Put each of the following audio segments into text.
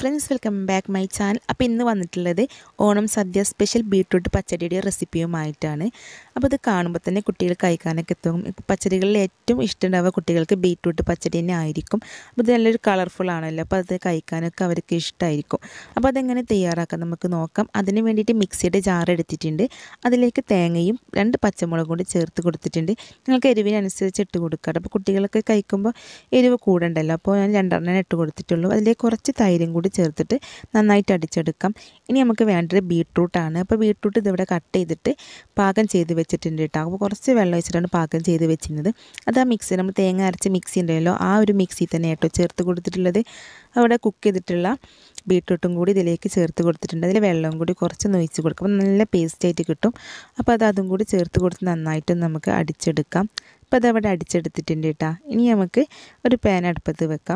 friends welcome back my channel അപ്പോൾ ഇന്ന് വന്നിട്ടുള്ളത് ഓണം സദ്യ സ്പെഷ്യൽ ബീട്രൂട്ട് പച്ചടിയുടെ റെസിപ്പിയുമായിട്ടാണ് അപ്പോൾ ഇത് കാണുമ്പോൾ തന്നെ കുട്ടികൾ കഴിക്കാനൊക്കെ എത്തും പച്ചടികളിൽ ഏറ്റവും ഇഷ്ടമുണ്ടാവുക കുട്ടികൾക്ക് ബീട്രൂട്ട് പച്ചടി തന്നെ ആയിരിക്കും അപ്പോൾ ഇത് നല്ലൊരു കളർഫുൾ ആണല്ലോ അപ്പോൾ അത് കഴിക്കാനൊക്കെ അവർക്ക് ഇഷ്ടമായിരിക്കും അപ്പോൾ അതെങ്ങനെ തയ്യാറാക്കാം നമുക്ക് നോക്കാം അതിന് വേണ്ടിയിട്ട് മിക്സിയുടെ ജാർ എടുത്തിട്ടുണ്ട് അതിലേക്ക് തേങ്ങയും രണ്ട് പച്ചമുളകും കൂടി ചേർത്ത് കൊടുത്തിട്ടുണ്ട് നിങ്ങൾക്ക് എരിവിനനുസരിച്ച് ഇട്ട് കൊടുക്കാം അപ്പോൾ കുട്ടികളൊക്കെ കഴിക്കുമ്പോൾ എരിവ് കൂടണ്ടല്ലോ അപ്പോൾ ഞാൻ രണ്ടെണ്ണം ഇട്ട് കൊടുത്തിട്ടുള്ളൂ അതിലേക്ക് കുറച്ച് തൈരും കൂടി ചേർത്തിട്ട് നന്നായിട്ട് അടിച്ചെടുക്കാം ഇനി നമുക്ക് വേണ്ടത് ബീട്രൂട്ടാണ് അപ്പോൾ ബീട്രൂട്ട് ഇതിവിടെ കട്ട് ചെയ്തിട്ട് പാകം ചെയ്ത് വെച്ചിട്ടുണ്ട് കേട്ടോ അപ്പോൾ കുറച്ച് വെള്ളം വെച്ചിട്ടാണ് പാകം ചെയ്ത് വെച്ചിരുന്നത് അത് ആ മിക്സി നമ്മൾ തേങ്ങ അരച്ച് മിക്സി ഉണ്ടല്ലോ ആ ഒരു മിക്സി തന്നെ കേട്ടോ ചേർത്ത് കൊടുത്തിട്ടുള്ളത് അവിടെ കുക്ക് ചെയ്തിട്ടുള്ള ബീട്രൂട്ടും കൂടി ഇതിലേക്ക് ചേർത്ത് കൊടുത്തിട്ടുണ്ട് അതിൽ വെള്ളം കൂടി കുറച്ച് നൊയിച്ച് കൊടുക്കും അപ്പോൾ നല്ല പേസ്റ്റ് ആയിട്ട് കിട്ടും അപ്പോൾ അത് അതും കൂടി ചേർത്ത് കൊടുത്ത് നന്നായിട്ട് നമുക്ക് അടിച്ചെടുക്കാം അപ്പോൾ അതവിടെ അടിച്ചെടുത്തിട്ടുണ്ട് കേട്ടോ ഇനി നമുക്ക് ഒരു പാൻ അടുപ്പത്ത് വെക്കാം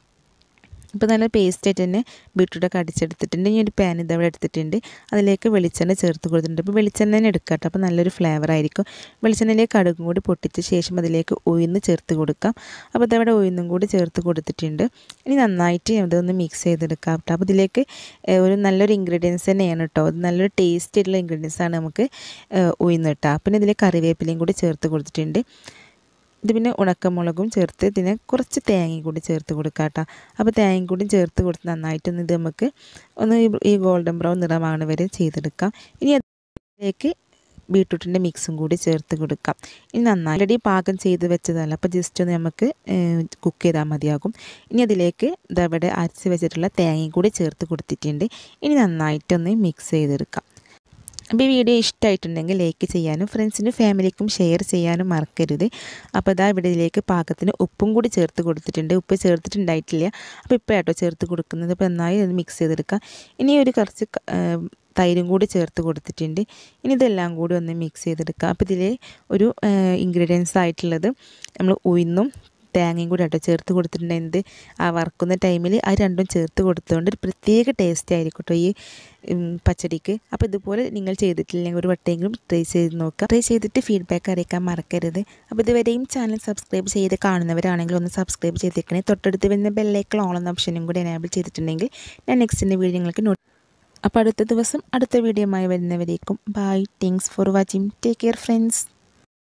ഇപ്പോൾ നല്ല പേസ്റ്റ് ആയിട്ട് തന്നെ ബീട്രൂട്ടൊക്കെ അടിച്ചെടുത്തിട്ടുണ്ട് ഇനി ഒരു പാൻ ഇതവിടെ എടുത്തിട്ടുണ്ട് അതിലേക്ക് വെളിച്ചെണ്ണ ചേർത്ത് കൊടുത്തിട്ടുണ്ട് അപ്പോൾ വെളിച്ചെണ്ണ തന്നെ എടുക്കാം കേട്ടോ അപ്പോൾ നല്ലൊരു ഫ്ലേവർ ആയിരിക്കും വെളിച്ചെണ്ണയിലേക്ക് കടുകും കൂടി പൊട്ടിച്ച ശേഷം അതിലേക്ക് ഉയർന്ന് ചേർത്ത് കൊടുക്കാം അപ്പോൾ ഇതവിടെ ഉയർന്നും കൂടി ചേർത്ത് കൊടുത്തിട്ടുണ്ട് ഇനി നന്നായിട്ട് ഇതൊന്ന് മിക്സ് ചെയ്തെടുക്കാം കേട്ടോ അപ്പോൾ ഇതിലേക്ക് ഒരു നല്ലൊരു ഇൻഗ്രീഡിയൻസ് തന്നെയാണ് കേട്ടോ അത് നല്ലൊരു ടേസ്റ്റ് ആയിട്ടുള്ള ഇൻഗ്രീഡിയൻസ് ആണ് നമുക്ക് ഉയർന്ന് കിട്ടുക പിന്നെ ഇതിലേക്ക് കറിവേപ്പിലയും കൂടി ചേർത്ത് കൊടുത്തിട്ടുണ്ട് ഇത് പിന്നെ ഉണക്കമുളകും ചേർത്ത് ഇതിനെ കുറച്ച് തേങ്ങയും കൂടി ചേർത്ത് കൊടുക്കാം കേട്ടോ അപ്പോൾ തേങ്ങയും കൂടി ചേർത്ത് കൊടുത്ത് നന്നായിട്ടൊന്ന് ഇത് നമുക്ക് ഒന്ന് ഈ ഗോൾഡൻ ബ്രൗൺ നിറമാണ് വരെ ചെയ്തെടുക്കാം ഇനി അതിലേക്ക് ബീട്രൂട്ടിൻ്റെ മിക്സും കൂടി ചേർത്ത് കൊടുക്കാം ഇനി നന്നായി ഓൾറെഡി പാകം ചെയ്ത് വെച്ചതല്ല അപ്പോൾ ജസ്റ്റ് ഒന്ന് നമുക്ക് കുക്ക് ചെയ്താൽ മതിയാകും ഇനി അതിലേക്ക് ഇതവിടെ അരച്ച് വെച്ചിട്ടുള്ള തേങ്ങയും കൂടി ചേർത്ത് കൊടുത്തിട്ടുണ്ട് ഇനി നന്നായിട്ടൊന്ന് മിക്സ് ചെയ്തെടുക്കാം അപ്പോൾ ഈ വീഡിയോ ഇഷ്ടമായിട്ടുണ്ടെങ്കിൽ ലൈക്ക് ചെയ്യാനും ഫ്രണ്ട്സിനും ഫാമിലിക്കും ഷെയർ ചെയ്യാനും മറക്കരുത് അപ്പോൾ ഇതാ ഇവിടെ ഇതിലേക്ക് പാകത്തിന് ഉപ്പും കൂടി ചേർത്ത് കൊടുത്തിട്ടുണ്ട് ഉപ്പ് ചേർത്തിട്ടുണ്ടായിട്ടില്ല അപ്പോൾ ഇപ്പോൾ കേട്ടോ ചേർത്ത് കൊടുക്കുന്നത് അപ്പോൾ നന്നായി അത് മിക്സ് ചെയ്തെടുക്കാം ഇനി ഒരു കുറച്ച് തൈരും കൂടി ചേർത്ത് കൊടുത്തിട്ടുണ്ട് ഇനി ഇതെല്ലാം കൂടി ഒന്ന് മിക്സ് ചെയ്തെടുക്കാം അപ്പോൾ ഇതിൽ ഒരു ഇൻഗ്രീഡിയൻസ് ആയിട്ടുള്ളത് നമ്മൾ ഉയർന്നും തേങ്ങയും കൂടി കേട്ടോ ചേർത്ത് കൊടുത്തിട്ടുണ്ടെങ്കിൽ ആ വറക്കുന്ന ടൈമിൽ അത് രണ്ടും ചേർത്ത് കൊടുത്തുകൊണ്ട് ഒരു പ്രത്യേക ടേസ്റ്റ് ആയിരിക്കും കേട്ടോ ഈ പച്ചടിക്ക് അപ്പോൾ ഇതുപോലെ നിങ്ങൾ ചെയ്തിട്ടില്ലെങ്കിൽ ഒരു വട്ടമെങ്കിലും ട്രൈ ചെയ്ത് നോക്കുക ട്രൈ ചെയ്തിട്ട് ഫീഡ്ബാക്ക് അറിയിക്കാൻ മറക്കരുത് അപ്പോൾ ഇതുവരെയും ചാനൽ സബ്സ്ക്രൈബ് ചെയ്ത് കാണുന്നവരാണെങ്കിൽ ഒന്ന് സബ്സ്ക്രൈബ് ചെയ്തേക്കണേ തൊട്ടടുത്ത് വരുന്ന ബെല്ലേക്കുള്ള ഓൺ എന്ന ഓപ്ഷനും കൂടി എനേബിൾ ചെയ്തിട്ടുണ്ടെങ്കിൽ ഞാൻ നെക്സ്റ്റിൻ്റെ വീഡിയോ നിങ്ങൾക്ക് നോട്ട് അപ്പോൾ അടുത്ത ദിവസം അടുത്ത വീഡിയോയുമായി വരുന്നവരേക്കും bye thanks for watching take care friends